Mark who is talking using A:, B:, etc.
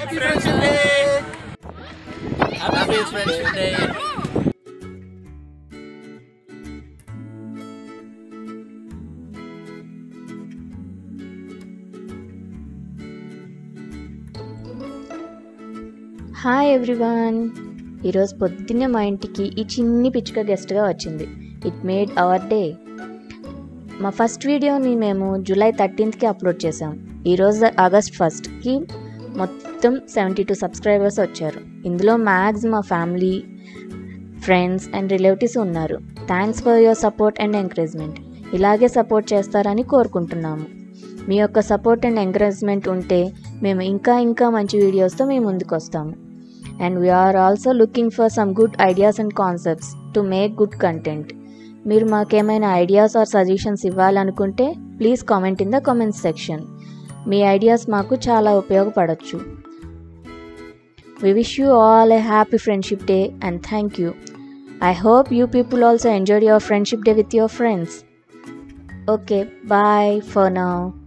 A: Happy Friendship Day! Happy Friendship Day!
B: Hi everyone ఈరోజు పొద్దున్నే మా ఇంటికి ఈ చిన్ని పిచ్చుక గెస్ట్గా వచ్చింది ఇట్ మేడ్ అవర్ డే మా ఫస్ట్ వీడియోని మేము జూలై థర్టీన్త్కి అప్లోడ్ చేసాం ఈరోజు ఆగస్ట్ ఫస్ట్కి మొత్తం సెవెంటీ టూ సబ్స్క్రైబర్స్ వచ్చారు ఇందులో మ్యాక్స్ మా ఫ్యామిలీ ఫ్రెండ్స్ అండ్ రిలేటివ్స్ ఉన్నారు thanks for your support and encouragement ఇలాగే సపోర్ట్ చేస్తారని కోరుకుంటున్నాము మీ యొక్క సపోర్ట్ అండ్ ఎంకరేజ్మెంట్ ఉంటే మేము ఇంకా ఇంకా మంచి వీడియోస్తో మేము ముందుకు వస్తాము and we are also looking for some good ideas and concepts to make good content మీరు మాకేమైనా ఐడియాస్ ఆర్ సజెషన్స్ ఇవ్వాలనుకుంటే please comment in the comments section మీ ఐడియాస్ మాకు చాలా ఉపయోగపడవచ్చు We wish you all a happy friendship day and thank you. I hope you people also enjoyed your friendship day with your friends. Okay, bye for now.